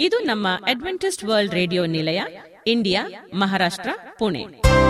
ಇದು ನಮ್ಮ Adventist World Radio ನಿಲಯ ಇಂಡಿಯಾ ಮಹಾರಾಷ್ಟ್ರ ಪುಣೆ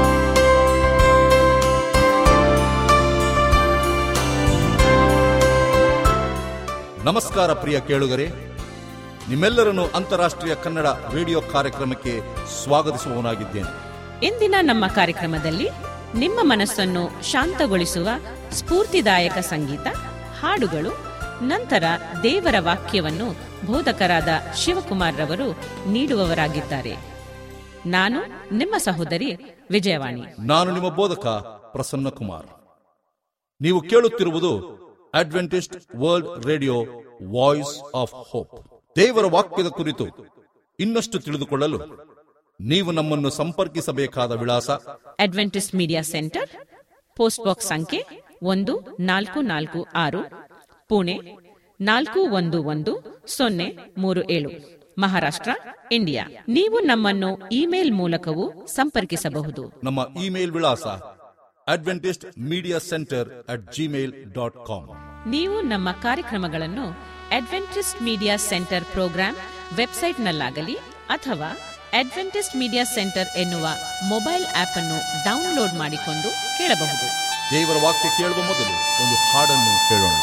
ನಮಸ್ಕಾರ ಪ್ರಿಯ ಕೇಳುಗರೆ ನಿಮ್ಮೆಲ್ಲರನ್ನು ಅಂತಾರಾಷ್ಟ್ರೀಯ ಕನ್ನಡ ರೇಡಿಯೋ ಕಾರ್ಯಕ್ರಮಕ್ಕೆ ಸ್ವಾಗತಿಸುವವನಾಗಿದ್ದೇನೆ ಇಂದಿನ ನಮ್ಮ ಕಾರ್ಯಕ್ರಮದಲ್ಲಿ ನಿಮ್ಮ ಮನಸ್ಸನ್ನು ಶಾಂತಗೊಳಿಸುವ ಸ್ಫೂರ್ತಿದಾಯಕ ಸಂಗೀತ ಹಾಡುಗಳು ನಂತರ ದೇವರ ವಾಕ್ಯವನ್ನು ಬೋಧಕರಾದ ಶಿವಕುಮಾರ್ ರವರು ನೀಡುವವರಾಗಿದ್ದಾರೆ ನಾನು ನಿಮ್ಮ ಸಹೋದರಿ ವಿಜಯವಾಣಿ ನಾನು ನಿಮ್ಮ ಬೋಧಕ ಪ್ರಸನ್ನ ಕುಮಾರ್ ನೀವು ಕೇಳುತ್ತಿರುವುದು Adventist World Radio Voice of Hope ದೇವರ ವಾಕ್ಯದ ಕುರಿತು ಇನ್ನಷ್ಟು ತಿಳಿದುಕೊಳ್ಳಲು ನೀವು ನಮ್ಮನ್ನು ಸಂಪರ್ಕಿಸಬೇಕಾದ ವಿಳಾಸ Adventist Media Centre post box ಸಂಖ್ಯೆ ಒಂದು ನಾಲ್ಕು ನಾಲ್ಕು ಆರು ಪುಣೆ ನಾಲ್ಕು ಒಂದು ಒಂದು ಸೊನ್ನೆ ಮೂರು ಏಳು ಮಹಾರಾಷ್ಟ್ರ ಇಂಡಿಯಾ ನೀವು ನಮ್ಮನ್ನು ಇಮೇಲ್ ಮೂಲಕವೂ ಸಂಪರ್ಕಿಸಬಹುದು ನಮ್ಮ ಇಮೇಲ್ ವಿಳಾಸ Adventist Media Centre at Gmail dot com ನೀವು ನಮ್ಮ ಕಾರ್ಯಕ್ರಮಗಳನ್ನು ಅಡ್ವೆಂಟಿಸ್ಟ್ ಮೀಡಿಯಾ ಸೆಂಟರ್ ಪ್ರೋಗ್ರಾಂ ವೆಬ್ಸೈಟ್ನಲ್ಲಾಗಲಿ ಅಥವಾ ಅಡ್ವೆಂಟಿಸ್ಟ್ ಮೀಡಿಯಾ ಸೆಂಟರ್ ಎನ್ನುವ ಮೊಬೈಲ್ ಆಪ್ ಅನ್ನು ಡೌನ್ಲೋಡ್ ಮಾಡಿಕೊಂಡು ಕೇಳಬಹುದು ದೇವರ ವಾಕ್ಯ ಕೇಳುವ ಮೊದಲು ಒಂದು ಹಾಡನ್ನು ಕೇಳೋಣ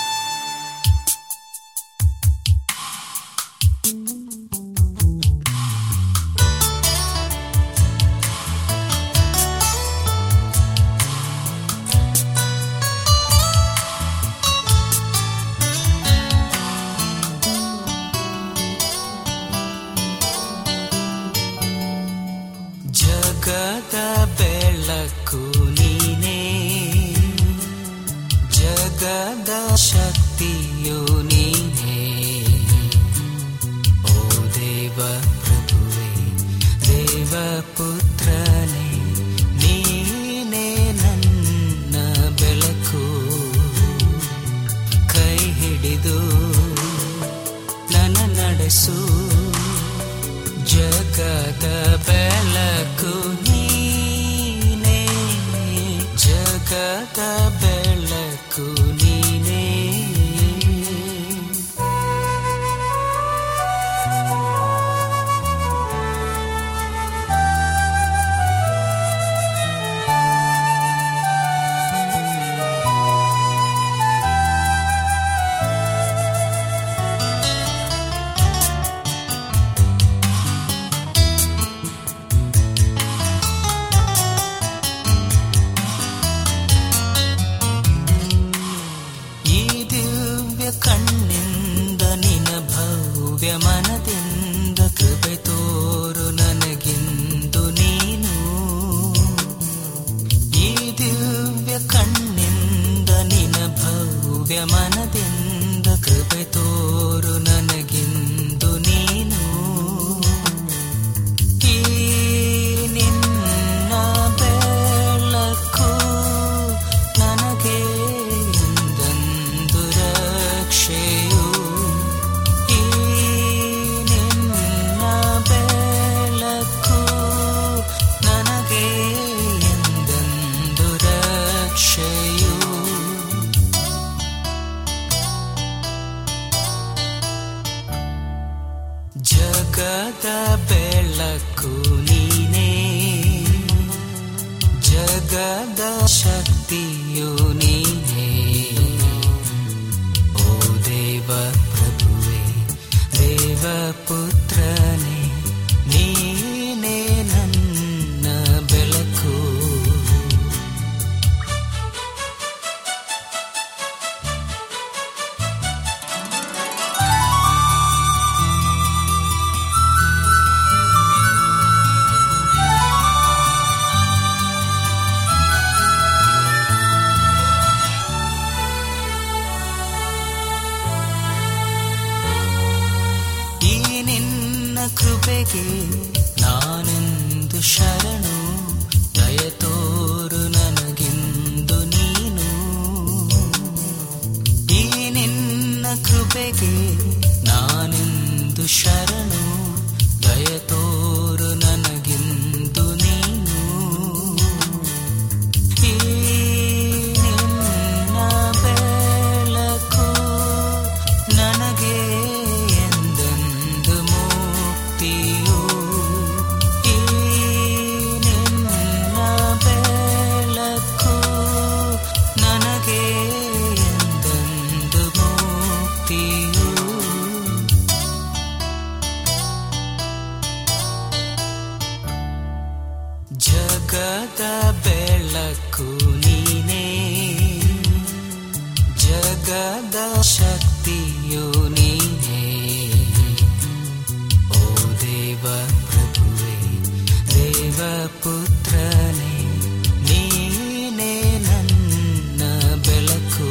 ಜಗದ ಬೆಳಕು ನೀನೇ ಜಗದ ಶಕ್ತಿಯು ನೀನೇ ಓ ದೇವ ಪ್ರಭುವೆ ದೇವ ಪುತ್ರನೇ ನೀನೇ ನನ್ನ ಬೆಳಕು ಕೈ ಹಿಡಿದು ನನ್ನ ನಡೆಸು ಜಗದ ಬೆಳಕು ನೀನೇ ಜಗದ ಬೆಳಕು ನೀನೇ ಈ ದಿವ್ಯ ಕಣ್ಣಿಂದ ನಿನ ಭವ್ಯ ಮನದಿಂದ ಕೃಪೆ ತೋರು ನನಗಿಂದು ನೀನು ಈ ದಿವ್ಯ ಕಣ್ಣಿಂದ ನಿನ ಭವ್ಯ ಮನದಿಂದ ಕೃಪೆ ತೋರು ನನಗಿಂದು ನೀನು ಈ ನಿನ್ನ ಬೆಳಕು ನನಗೆ ಎಂದೆಂದು ರಕ್ಷೆಯು ಈ ನಿನ್ನ ಬೆಳಕು ನನಗೆ ಎಂದೆಂದು ರಕ್ಷೆಯು ಜಗದ ಬೆಳಕು ನೀನೇ ಜಗದ ಶಕ್ತಿಯು ನೀನೇ ಓ ದೇವ ಪ್ರಭುವೆ ದೇವ ಪುತ್ರನೇ ನೀನೇ ನನ್ನ ಬೆಳಕು ಈ ನಿನ್ನ ಕೃಪೆಗೆ ನಾನೆಂದು ಶರಣು ದಯ ತೋರು ನನಗಿಂದು ನೀನು ಈ ನಿನ್ನ ಕೃಪೆಗೆ ನಾನೆಂದು ಶರಣು ದಯ ತೋರು ನನಗಿಂದು ನೀನು ಈ ನಿನ್ನ ಬೆಳಕು ನನಗೆ ಎಂದೆಂದು ಬೆಳಕು ನೀನೇ ಜಗದ ಶಕ್ತಿಯು ನೀನೇ ಓ ದೇವ ಪ್ರಭುವೆ ದೇವ ಪುತ್ರನೇ ನೀನೇ ನನ್ನ ಬೆಳಕು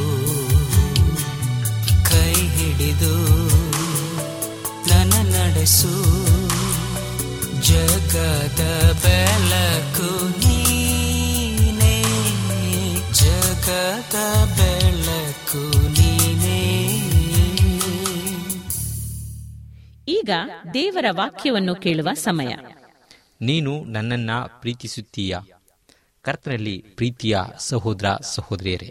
ಕೈ ಹಿಡಿದು ನನ್ನ ನಡೆಸು ಜಗದ ಬೆಳಕು ನೀನೇ ಜಗದ ಬೆಳಕು ನೀನೇ ಈಗ ದೇವರ ವಾಕ್ಯವನ್ನು ಕೇಳುವ ಸಮಯ ನೀನು ನನ್ನನ್ನ ಪ್ರೀತಿಸುತ್ತೀಯ ಕರ್ತನಲ್ಲಿ ಪ್ರೀತಿಯ ಸಹೋದರ ಸಹೋದರಿಯರೇ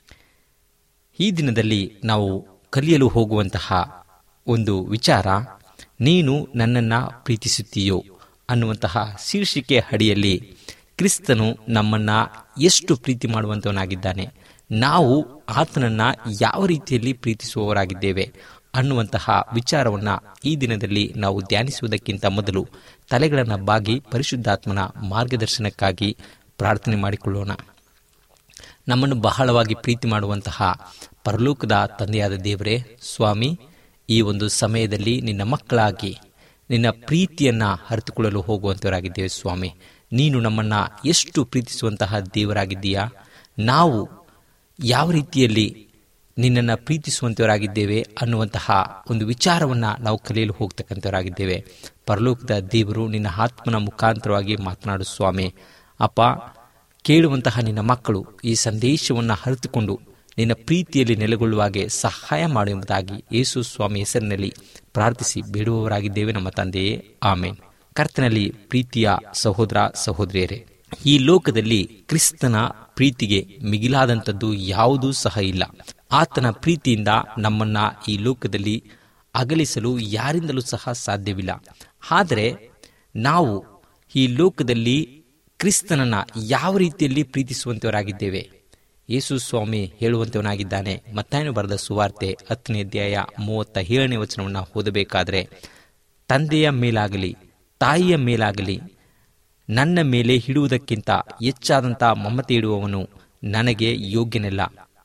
ಈ ದಿನದಲ್ಲಿ ನಾವು ಕಲಿಯಲು ಹೋಗುವಂತಹ ಒಂದು ವಿಚಾರ ನೀನು ನನ್ನನ್ನ ಪ್ರೀತಿಸುತ್ತೀಯೋ ಅನ್ನುವಂತಹ ಶೀರ್ಷಿಕೆ ಅಡಿಯಲ್ಲಿ ಕ್ರಿಸ್ತನು ನಮ್ಮನ್ನ ಎಷ್ಟು ಪ್ರೀತಿ ಮಾಡುವಂತವನಾಗಿದ್ದಾನೆ ನಾವು ಆತನನ್ನ ಯಾವ ರೀತಿಯಲ್ಲಿ ಪ್ರೀತಿಸುವವರಾಗಿದ್ದೇವೆ ಅನ್ನುವಂತಹ ವಿಚಾರವನ್ನ ಈ ದಿನದಲ್ಲಿ ನಾವು ಧ್ಯಾನಿಸುವುದಕ್ಕಿಂತ ಮೊದಲು ತಲೆಗಳನ್ನು ಬಾಗಿ ಪರಿಶುದ್ಧಾತ್ಮನ ಮಾರ್ಗದರ್ಶನಕ್ಕಾಗಿ ಪ್ರಾರ್ಥನೆ ಮಾಡಿಕೊಳ್ಳೋಣ ನಮ್ಮನ್ನು ಬಹಳವಾಗಿ ಪ್ರೀತಿ ಮಾಡುವಂತಹ ಪರಲೋಕದ ತಂದೆಯಾದ ದೇವರೇ ಸ್ವಾಮಿ ಈ ಒಂದು ಸಮಯದಲ್ಲಿ ನಿನ್ನ ಮಕ್ಕಳಾಗಿ ನಿನ್ನ ಪ್ರೀತಿಯನ್ನ ಅರಿತುಕೊಳ್ಳಲು ಹೋಗುವಂತವರಾಗಿದ್ದೇವೆ ಸ್ವಾಮಿ ನೀನು ನಮ್ಮನ್ನ ಎಷ್ಟು ಪ್ರೀತಿಸುವಂತಹ ದೇವರಾಗಿದ್ದೀಯಾ ನಾವು ಯಾವ ರೀತಿಯಲ್ಲಿ ನಿನ್ನನ್ನು ಪ್ರೀತಿಸುವಂತವರಾಗಿದ್ದೇವೆ ಅನ್ನುವಂತಹ ಒಂದು ವಿಚಾರವನ್ನ ನಾವು ಕಲಿಯಲು ಹೋಗ್ತಕ್ಕಂಥವರಾಗಿದ್ದೇವೆ ಪರಲೋಕದ ದೇವರು ನಿನ್ನ ಆತ್ಮನ ಮುಖಾಂತರವಾಗಿ ಮಾತನಾಡು ಸ್ವಾಮಿ ಅಪ್ಪ ಕೇಳುವಂತಹ ನಿನ್ನ ಮಕ್ಕಳು ಈ ಸಂದೇಶವನ್ನು ಅರಿತುಕೊಂಡು ನಿನ್ನ ಪ್ರೀತಿಯಲ್ಲಿ ನೆಲೆಗೊಳ್ಳುವಾಗೆ ಸಹಾಯ ಮಾಡು ಎಂಬುದಾಗಿ ಯೇಸು ಸ್ವಾಮಿ ಹೆಸರಿನಲ್ಲಿ ಪ್ರಾರ್ಥಿಸಿ ಬೇಡುವವರಾಗಿದ್ದೇವೆ ನಮ್ಮ ತಂದೆಯೇ ಆಮೇನ್ ಕರ್ತನಲ್ಲಿ ಪ್ರೀತಿಯ ಸಹೋದರ ಸಹೋದರಿಯರೇ ಈ ಲೋಕದಲ್ಲಿ ಕ್ರಿಸ್ತನ ಪ್ರೀತಿಗೆ ಮಿಗಿಲಾದಂಥದ್ದು ಯಾವುದೂ ಸಹ ಇಲ್ಲ ಆತನ ಪ್ರೀತಿಯಿಂದ ನಮ್ಮನ್ನ ಈ ಲೋಕದಲ್ಲಿ ಅಗಲಿಸಲು ಯಾರಿಂದಲೂ ಸಹ ಸಾಧ್ಯವಿಲ್ಲ ಆದರೆ ನಾವು ಈ ಲೋಕದಲ್ಲಿ ಕ್ರಿಸ್ತನನ್ನ ಯಾವ ರೀತಿಯಲ್ಲಿ ಪ್ರೀತಿಸುವಂತವರಾಗಿದ್ದೇವೆ ಯೇಸು ಸ್ವಾಮಿ ಹೇಳುವಂತವನಾಗಿದ್ದಾನೆ ಮತ್ತಾಯನು ಬರೆದ ಸುವಾರ್ತೆ ಹತ್ತನೇ ಅಧ್ಯಾಯ ಮೂವತ್ತ ಏಳನೇ ವಚನವನ್ನು ಓದಬೇಕಾದ್ರೆ ತಂದೆಯ ಮೇಲಾಗಲಿ ತಾಯಿಯ ಮೇಲಾಗಲಿ ನನ್ನ ಮೇಲೆ ಹಿಡುವುದಕ್ಕಿಂತ ಹೆಚ್ಚಾದಂಥ ಮಮತೆ ಇಡುವವನು ನನಗೆ ಯೋಗ್ಯನಿಲ್ಲ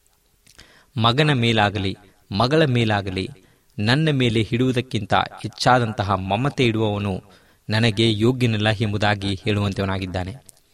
ಮಗನ ಮೇಲಾಗಲಿ ಮಗಳ ಮೇಲಾಗಲಿ ನನ್ನ ಮೇಲೆ ಹಿಡುವುದಕ್ಕಿಂತ ಹೆಚ್ಚಾದಂತಹ ಮಮತೆ ಇಡುವವನು ನನಗೆ ಯೋಗ್ಯನಿಲ್ಲ ಎಂಬುದಾಗಿ ಹೇಳುವಂತವನಾಗಿದ್ದಾನೆ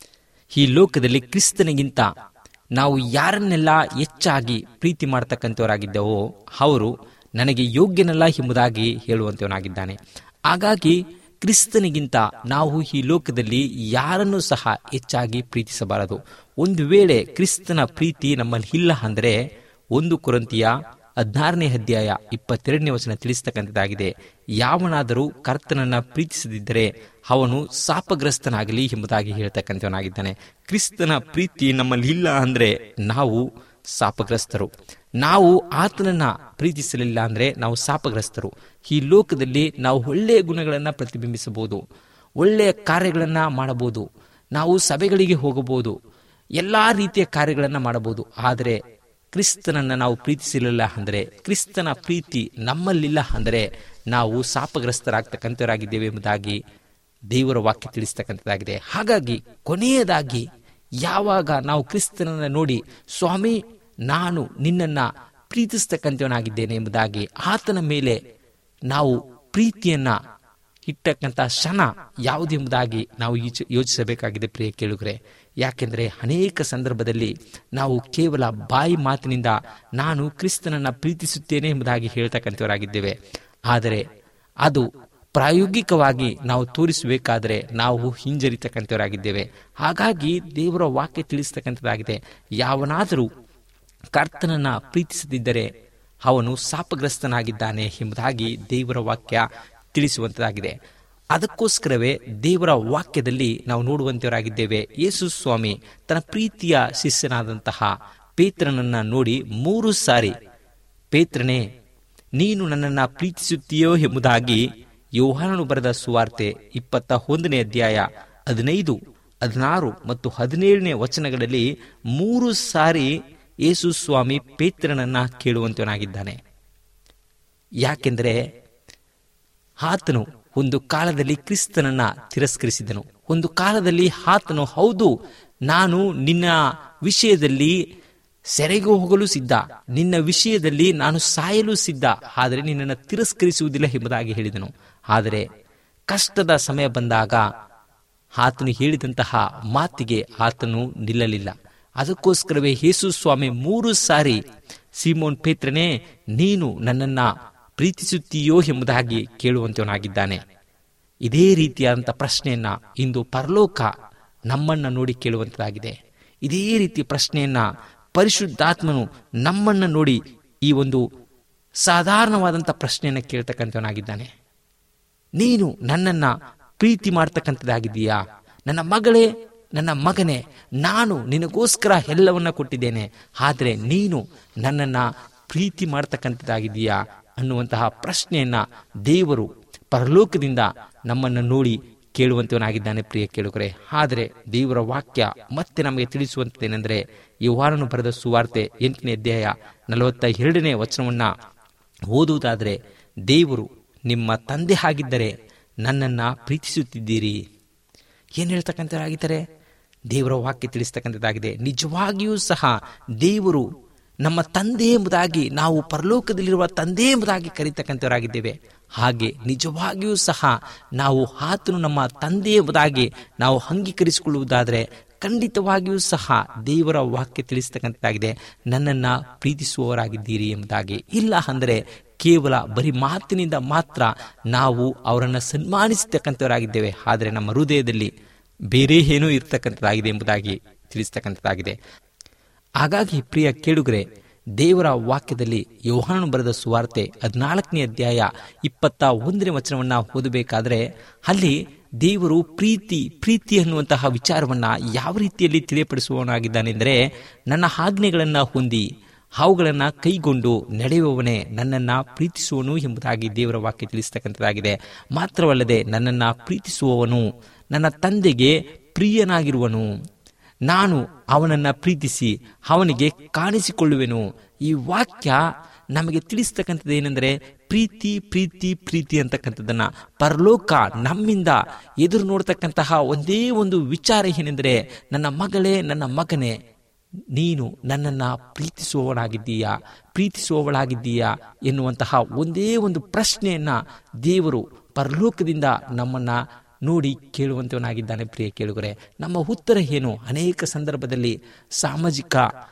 ಈ ಲೋಕದಲ್ಲಿ ಕ್ರಿಸ್ತನಿಗಿಂತ ನಾವು ಯಾರನ್ನೆಲ್ಲ ಹೆಚ್ಚಾಗಿ ಪ್ರೀತಿ ಮಾಡತಕ್ಕಂಥವರಾಗಿದ್ದವೋ ಅವರು ನನಗೆ ಯೋಗ್ಯನಲ್ಲ ಎಂಬುದಾಗಿ ಹೇಳುವಂತವನಾಗಿದ್ದಾನೆ ಹಾಗಾಗಿ ಕ್ರಿಸ್ತನಿಗಿಂತ ನಾವು ಈ ಲೋಕದಲ್ಲಿ ಯಾರನ್ನೂ ಸಹ ಹೆಚ್ಚಾಗಿ ಪ್ರೀತಿಸಬಾರದು ಒಂದು ವೇಳೆ ಕ್ರಿಸ್ತನ ಪ್ರೀತಿ ನಮ್ಮಲ್ಲಿ ಇಲ್ಲ ಅಂದರೆ ಒಂದು ಕುರಂತಿಯ ಹದಿನಾರನೇ ಅಧ್ಯಾಯ ಇಪ್ಪತ್ತೆರಡನೇ ವಚನ ತಿಳಿಸ್ತಕ್ಕಂಥದ್ದಾಗಿದೆ ಯಾವನಾದರೂ ಕರ್ತನನ್ನ ಪ್ರೀತಿಸದಿದ್ದರೆ ಅವನು ಶಾಪಗ್ರಸ್ತನಾಗಲಿ ಎಂಬುದಾಗಿ ಹೇಳ್ತಕ್ಕಂಥವನಾಗಿದ್ದಾನೆ ಕ್ರಿಸ್ತನ ಪ್ರೀತಿ ನಮ್ಮಲ್ಲಿ ಇಲ್ಲ ಅಂದ್ರೆ ನಾವು ಶಾಪಗ್ರಸ್ತರು ನಾವು ಆತನನ್ನ ಪ್ರೀತಿಸಲಿಲ್ಲ ಅಂದ್ರೆ ನಾವು ಶಾಪಗ್ರಸ್ತರು ಈ ಲೋಕದಲ್ಲಿ ನಾವು ಒಳ್ಳೆಯ ಗುಣಗಳನ್ನ ಪ್ರತಿಬಿಂಬಿಸಬಹುದು ಒಳ್ಳೆಯ ಕಾರ್ಯಗಳನ್ನ ಮಾಡಬಹುದು ನಾವು ಸಭೆಗಳಿಗೆ ಹೋಗಬಹುದು ಎಲ್ಲಾ ರೀತಿಯ ಕಾರ್ಯಗಳನ್ನ ಮಾಡಬಹುದು ಆದರೆ ಕ್ರಿಸ್ತನನ್ನ ನಾವು ಪ್ರೀತಿಸಲಿಲ್ಲ ಅಂದರೆ ಕ್ರಿಸ್ತನ ಪ್ರೀತಿ ನಮ್ಮಲ್ಲಿಲ್ಲ ಅಂದರೆ ನಾವು ಶಾಪಗ್ರಸ್ತರಾಗ್ತಕ್ಕಂಥವರಾಗಿದ್ದೇವೆ ಎಂಬುದಾಗಿ ದೇವರ ವಾಕ್ಯ ತಿಳಿಸ್ತಕ್ಕಂಥದ್ದಾಗಿದೆ ಹಾಗಾಗಿ ಕೊನೆಯದಾಗಿ ಯಾವಾಗ ನಾವು ಕ್ರಿಸ್ತನನ್ನ ನೋಡಿ ಸ್ವಾಮಿ ನಾನು ನಿನ್ನನ್ನ ಪ್ರೀತಿಸ್ತಕ್ಕಂಥವನಾಗಿದ್ದೇನೆ ಎಂಬುದಾಗಿ ಆತನ ಮೇಲೆ ನಾವು ಪ್ರೀತಿಯನ್ನ ಇಟ್ಟಕ್ಕಂಥ ಕ್ಷಣ ಯಾವುದೆಂಬುದಾಗಿ ನಾವು ಯೋಚ- ಯೋಚಿಸಬೇಕಾಗಿದೆ ಪ್ರಿಯ ಕೇಳುಗರೆ ಯಾಕೆಂದರೆ ಅನೇಕ ಸಂದರ್ಭದಲ್ಲಿ ನಾವು ಕೇವಲ ಬಾಯಿ ಮಾತಿನಿಂದ ನಾನು ಕ್ರಿಸ್ತನನ್ನ ಪ್ರೀತಿಸುತ್ತೇನೆ ಎಂಬುದಾಗಿ ಹೇಳ್ತಕ್ಕಂಥವರಾಗಿದ್ದೇವೆ ಆದರೆ ಅದು ಪ್ರಾಯೋಗಿಕವಾಗಿ ನಾವು ತೋರಿಸಬೇಕಾದರೆ ನಾವು ಹಿಂಜರಿತಕ್ಕಂಥವರಾಗಿದ್ದೇವೆ ಹಾಗಾಗಿ ದೇವರ ವಾಕ್ಯ ತಿಳಿಸ್ತಕ್ಕಂಥದ್ದಾಗಿದೆ ಯಾವನಾದರೂ ಕರ್ತನನ್ನ ಪ್ರೀತಿಸದಿದ್ದರೆ ಅವನು ಶಾಪಗ್ರಸ್ತನಾಗಿದ್ದಾನೆ ಎಂಬುದಾಗಿ ದೇವರ ವಾಕ್ಯ ತಿಳಿಸುವಂತದಾಗಿದೆ ಅದಕ್ಕೋಸ್ಕರವೇ ದೇವರ ವಾಕ್ಯದಲ್ಲಿ ನಾವು ನೋಡುವಂತವರಾಗಿದ್ದೇವೆ ಯೇಸು ಸ್ವಾಮಿ ತನ್ನ ಪ್ರೀತಿಯ ಶಿಷ್ಯನಾದಂತಹ ಪೇತ್ರನನ್ನ ನೋಡಿ ಮೂರು ಸಾರಿ ಪೇತ್ರನೇ ನೀನು ನನ್ನನ್ನ ಪ್ರೀತಿಸುತ್ತೀಯೋ ಎಂಬುದಾಗಿ ಯೋಹಾನನು ಬರೆದ ಸುವಾರ್ತೆ ಇಪ್ಪತ್ತ ಒಂದನೇ ಅಧ್ಯಾಯ ಹದಿನೈದು ಹದಿನಾರು ಮತ್ತು ಹದಿನೇಳನೇ ವಚನಗಳಲ್ಲಿ ಮೂರು ಸಾರಿ ಯೇಸು ಸ್ವಾಮಿ ಪೇತ್ರನನ್ನ ಕೇಳುವಂತವನಾಗಿದ್ದಾನೆ ಯಾಕೆಂದರೆ ಆತನು ಒಂದು ಕಾಲದಲ್ಲಿ ಕ್ರಿಸ್ತನನ್ನ ತಿರಸ್ಕರಿಸಿದನು ಒಂದು ಕಾಲದಲ್ಲಿ ಆತನು ಹೌದು ನಾನು ನಿನ್ನ ವಿಷಯದಲ್ಲಿ ಸೆರೆಗೆ ಹೋಗಲು ಸಿದ್ಧ ನಿನ್ನ ವಿಷಯದಲ್ಲಿ ನಾನು ಸಾಯಲು ಸಿದ್ಧ ಆದರೆ ನಿನ್ನನ್ನು ತಿರಸ್ಕರಿಸುವುದಿಲ್ಲ ಎಂಬುದಾಗಿ ಹೇಳಿದನು ಆದರೆ ಕಷ್ಟದ ಸಮಯ ಬಂದಾಗ ಆತನು ಹೇಳಿದಂತಹ ಮಾತಿಗೆ ಆತನು ನಿಲ್ಲಲಿಲ್ಲ ಅದಕ್ಕೋಸ್ಕರವೇ ಯೇಸು ಸ್ವಾಮಿ ಮೂರು ಸಾರಿ ಸಿಮೋನ್ ಪೇತ್ರನೇ ನೀನು ನನ್ನನ್ನ ಪ್ರೀತಿಸುತ್ತೀಯೋ ಎಂಬುದಾಗಿ ಕೇಳುವಂತವನಾಗಿದ್ದಾನೆ ಇದೇ ರೀತಿಯಾದಂಥ ಪ್ರಶ್ನೆಯನ್ನ ಇಂದು ಪರಲೋಕ ನಮ್ಮನ್ನ ನೋಡಿ ಕೇಳುವಂತದಾಗಿದೆ ಇದೇ ರೀತಿ ಪ್ರಶ್ನೆಯನ್ನ ಪರಿಶುದ್ಧಾತ್ಮನು ನಮ್ಮನ್ನ ನೋಡಿ ಈ ಒಂದು ಸಾಧಾರಣವಾದಂಥ ಪ್ರಶ್ನೆಯನ್ನ ಕೇಳ್ತಕ್ಕಂಥವನಾಗಿದ್ದಾನೆ ನೀನು ನನ್ನನ್ನ ಪ್ರೀತಿ ಮಾಡ್ತಕ್ಕಂಥದ್ದಾಗಿದ್ದೀಯಾ ನನ್ನ ಮಗಳೇ ನನ್ನ ಮಗನೇ ನಾನು ನಿನಗೋಸ್ಕರ ಎಲ್ಲವನ್ನ ಕೊಟ್ಟಿದ್ದೇನೆ ಆದರೆ ನೀನು ನನ್ನನ್ನ ಪ್ರೀತಿ ಮಾಡ್ತಕ್ಕಂಥದ್ದಾಗಿದ್ದೀಯಾ ಅನ್ನುವಂತಹ ಪ್ರಶ್ನೆಯನ್ನ ದೇವರು ಪರಲೋಕದಿಂದ ನಮ್ಮನ್ನು ನೋಡಿ ಕೇಳುವಂತವನಾಗಿದ್ದಾನೆ ಪ್ರಿಯ ಕೇಳುಗರೆ ಆದರೆ ದೇವರ ವಾಕ್ಯ ಮತ್ತೆ ನಮಗೆ ತಿಳಿಸುವಂತದೇನೆಂದರೆ ವಾರನು ಬರೆದ ಸುವಾರ್ತೆ ಎಂಟನೇ ಅಧ್ಯಾಯ ನಲವತ್ತ ಎರಡನೇ ವಚನವನ್ನ ಓದುವುದಾದರೆ ದೇವರು ನಿಮ್ಮ ತಂದೆ ಆಗಿದ್ದರೆ ನನ್ನನ್ನ ಪ್ರೀತಿಸುತ್ತಿದ್ದೀರಿ ಏನು ಹೇಳ್ತಕ್ಕಂಥದ್ದಾಗಿದ್ದಾರೆ ದೇವರ ವಾಕ್ಯ ತಿಳಿಸ್ತಕ್ಕಂಥದ್ದಾಗಿದೆ ನಿಜವಾಗಿಯೂ ಸಹ ದೇವರು ನಮ್ಮ ತಂದೆ ಎಂಬುದಾಗಿ ನಾವು ಪರಲೋಕದಲ್ಲಿರುವ ತಂದೆ ಎಂಬುದಾಗಿ ಕರೀತಕ್ಕಂಥವರಾಗಿದ್ದೇವೆ ಹಾಗೆ ನಿಜವಾಗಿಯೂ ಸಹ ನಾವು ಆತನು ನಮ್ಮ ತಂದೆ ಎಂಬುದಾಗಿ ನಾವು ಅಂಗೀಕರಿಸಿಕೊಳ್ಳುವುದಾದರೆ ಖಂಡಿತವಾಗಿಯೂ ಸಹ ದೇವರ ವಾಕ್ಯ ತಿಳಿಸ್ತಕ್ಕಂಥದ್ದಾಗಿದೆ ನನ್ನನ್ನು ಪ್ರೀತಿಸುವವರಾಗಿದ್ದೀರಿ ಎಂಬುದಾಗಿ ಇಲ್ಲ ಅಂದರೆ ಕೇವಲ ಬರೀ ಮಾತಿನಿಂದ ಮಾತ್ರ ನಾವು ಅವರನ್ನು ಸನ್ಮಾನಿಸತಕ್ಕಂಥವರಾಗಿದ್ದೇವೆ ಆದರೆ ನಮ್ಮ ಹೃದಯದಲ್ಲಿ ಬೇರೆ ಏನೋ ಇರ್ತಕ್ಕಂಥದ್ದಾಗಿದೆ ಎಂಬುದಾಗಿ ತಿಳಿಸ್ತಕ್ಕಂಥದ್ದಾಗಿದೆ ಹಾಗಾಗಿ ಪ್ರಿಯ ಕೇಳುಗರೆ ದೇವರ ವಾಕ್ಯದಲ್ಲಿ ಯೋಹಾನು ಬರೆದ ಸುವಾರ್ತೆ ಹದಿನಾಲ್ಕನೇ ಅಧ್ಯಾಯ ಇಪ್ಪತ್ತ ಒಂದನೇ ವಚನವನ್ನ ಓದಬೇಕಾದ್ರೆ ಅಲ್ಲಿ ದೇವರು ಪ್ರೀತಿ ಪ್ರೀತಿ ಅನ್ನುವಂತಹ ವಿಚಾರವನ್ನ ಯಾವ ರೀತಿಯಲ್ಲಿ ತಿಳಿಯಪಡಿಸುವವನಾಗಿದ್ದಾನೆಂದರೆ ನನ್ನ ಆಜ್ಞೆಗಳನ್ನ ಹೊಂದಿ ಅವುಗಳನ್ನ ಕೈಗೊಂಡು ನಡೆಯುವವನೇ ನನ್ನನ್ನ ಪ್ರೀತಿಸುವನು ಎಂಬುದಾಗಿ ದೇವರ ವಾಕ್ಯ ತಿಳಿಸ್ತಕ್ಕಂಥದ್ದಾಗಿದೆ ಮಾತ್ರವಲ್ಲದೆ ನನ್ನನ್ನ ಪ್ರೀತಿಸುವವನು ನನ್ನ ತಂದೆಗೆ ಪ್ರಿಯನಾಗಿರುವನು ನಾನು ಅವನನ್ನ ಪ್ರೀತಿಸಿ ಅವನಿಗೆ ಕಾಣಿಸಿಕೊಳ್ಳುವೆನು ಈ ವಾಕ್ಯ ನಮಗೆ ತಿಳಿಸ್ತಕ್ಕಂಥದ್ದು ಏನೆಂದರೆ ಪ್ರೀತಿ ಪ್ರೀತಿ ಪ್ರೀತಿ ಅಂತಕ್ಕಂಥದ್ದನ್ನ ಪರಲೋಕ ನಮ್ಮಿಂದ ಎದುರು ನೋಡ್ತಕ್ಕಂತಹ ಒಂದೇ ಒಂದು ವಿಚಾರ ಏನೆಂದರೆ ನನ್ನ ಮಗಳೇ ನನ್ನ ಮಗನೇ ನೀನು ನನ್ನನ್ನ ಪ್ರೀತಿಸುವವನಾಗಿದ್ದೀಯಾ ಪ್ರೀತಿಸುವವಳಾಗಿದ್ದೀಯಾ ಎನ್ನುವಂತಹ ಒಂದೇ ಒಂದು ಪ್ರಶ್ನೆಯನ್ನ ದೇವರು ಪರಲೋಕದಿಂದ ನಮ್ಮನ್ನ ನೋಡಿ ಕೇಳುವಂತವನಾಗಿದ್ದಾನೆ ಪ್ರಿಯ ಕೇಳುಗರೆ ನಮ್ಮ ಉತ್ತರ ಏನು ಅನೇಕ ಸಂದರ್ಭದಲ್ಲಿ ಸಾಮಾಜಿಕ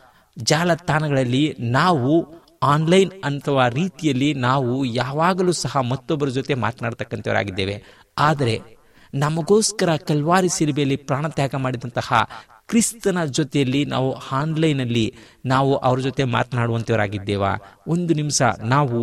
ಜಾಲತಾಣಗಳಲ್ಲಿ ನಾವು ಆನ್ಲೈನ್ ಅಥವಾ ರೀತಿಯಲ್ಲಿ ನಾವು ಯಾವಾಗಲೂ ಸಹ ಮತ್ತೊಬ್ಬರ ಜೊತೆ ಮಾತನಾಡ್ತಕ್ಕಂಥವರಾಗಿದ್ದೇವೆ ಆದರೆ ನಮಗೋಸ್ಕರ ಕಲ್ವಾರಿ ಸಿರಿಬೆಯಲ್ಲಿ ಪ್ರಾಣತ್ಯಾಗ ಮಾಡಿದಂತಹ ಕ್ರಿಸ್ತನ ಜೊತೆಯಲ್ಲಿ ನಾವು ಆನ್ಲೈನಲ್ಲಿ ನಾವು ಅವ್ರ ಜೊತೆ ಮಾತನಾಡುವಂಥವರಾಗಿದ್ದೇವಾ ಒಂದು ನಿಮಿಷ ನಾವು